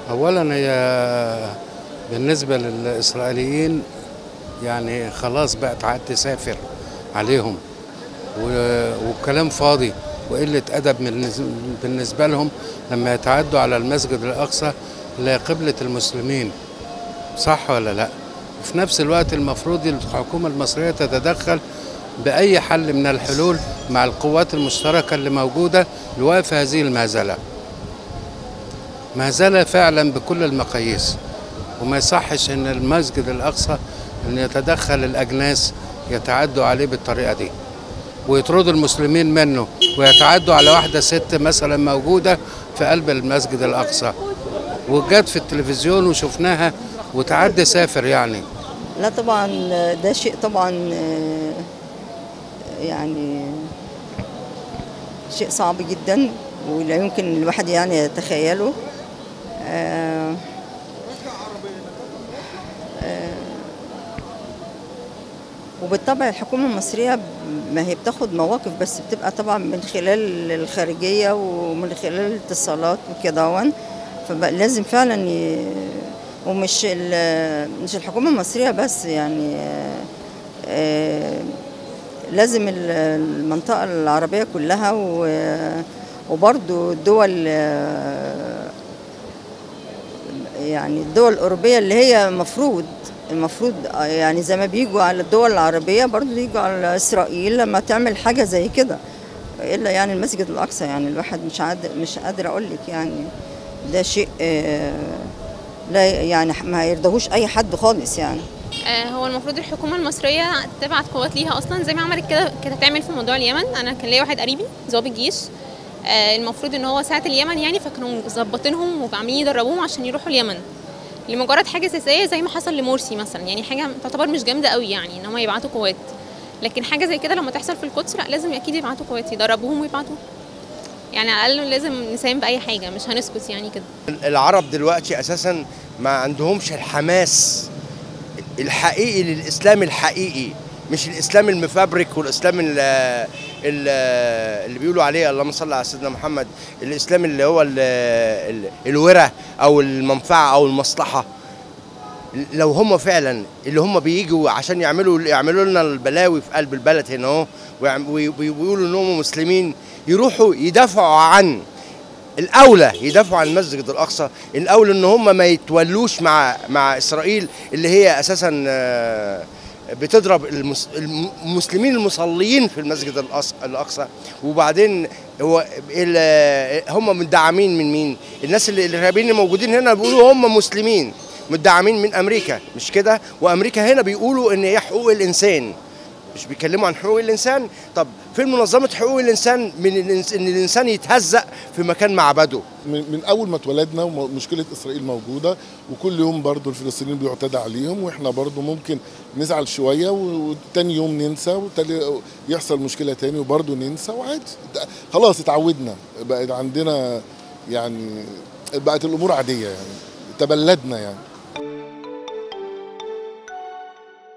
اولا هي بالنسبه للاسرائيليين يعني خلاص بقت عاد تسافر عليهم و- وكلام فاضي وقله ادب من- بالنسبه لهم لما يتعدوا على المسجد الاقصى اللي هي قبله المسلمين صح ولا لا في نفس الوقت المفروض الحكومه المصريه تتدخل باي حل من الحلول مع القوات المشتركه اللي موجوده لوقف هذه المهزله مهزله فعلا بكل المقاييس وما يصحش ان المسجد الاقصى ان يتدخل الاجناس يتعدوا عليه بالطريقه دي ويطردوا المسلمين منه ويتعدوا على واحده ست مثلا موجوده في قلب المسجد الاقصى وجت في التلفزيون وشفناها وتعدي سافر يعني لا طبعا ده شيء طبعا آه، يعني شيء صعب جدا ولا يمكن الواحد يعني يتخيله آه، آه، وبالطبع الحكومة المصرية ما هي بتاخد مواقف بس بتبقى طبعا من خلال الخارجية ومن خلال الاتصالات وكده فلازم فعلا ي... ومش ال- مش الحكومة المصرية بس يعني آه، آه، لازم ال- المنطقة العربية كلها و- وبرضو الدول آه، يعني الدول الأوروبية اللي هي مفروض المفروض آه، يعني زي ما بيجوا على الدول العربية برضو يجوا على إسرائيل لما تعمل حاجة زي كده إلا يعني المسجد الأقصى يعني الواحد مش قادر مش قادر أقول لك يعني ده شيء آه، لا يعني ما يرضاهوش أي حد خالص يعني آه، هو المفروض الحكومه المصريه تبعت قوات ليها اصلا زي ما عملت كده كانت هتعمل في موضوع اليمن انا كان ليا واحد قريبي ضابط جيش آه، المفروض ان هو ساعه اليمن يعني فكانوا مظبطينهم وعاملين يدربوهم عشان يروحوا اليمن لمجرد حاجه اساسيه زي ما حصل لمرسي مثلا يعني حاجه تعتبر مش جامده قوي يعني ان هم يبعتوا قوات لكن حاجه زي كده لما تحصل في القدس لا لازم اكيد يبعتوا قوات يدربوهم ويبعتوا يعني على الاقل لازم نساهم باي حاجه مش هنسكت يعني كده العرب دلوقتي اساسا ما عندهمش الحماس الحقيقي للاسلام الحقيقي مش الاسلام المفبرك والاسلام ال ال اللي بيقولوا عليه اللهم صل على سيدنا محمد الاسلام اللي هو ال ال الورع او المنفعه او المصلحه لو هم فعلا اللي هم بييجوا عشان يعملوا يعملوا لنا البلاوي في قلب البلد هنا اهو ويعم- وي- ويقولوا ان هم مسلمين يروحوا يدافعوا عن الاولى يدافعوا عن المسجد الاقصى الاولى ان هم ما يتولوش مع مع اسرائيل اللي هي اساسا آه، بتضرب المس- المسلمين المصلين في المسجد الأص- الاقصى وبعدين هو ال- هم مدعمين من مين الناس اللي الارهابيين اللي موجودين هنا بيقولوا هم مسلمين مدعمين من امريكا مش كده وامريكا هنا بيقولوا ان هي حقوق الانسان مش بيتكلموا عن حقوق الانسان طب فين منظمه حقوق الانسان من الإنس- ان الانسان يتهزأ في مكان معبده من من اول ما اتولدنا ومشكله اسرائيل موجوده وكل يوم برضو الفلسطينيين بيعتدى عليهم واحنا برضو ممكن نزعل شويه وتاني يوم ننسى وتالي يحصل مشكله تاني وبرضو ننسى وعادي ده- خلاص اتعودنا بقت عندنا يعني بقت الامور عاديه يعني تبلدنا يعني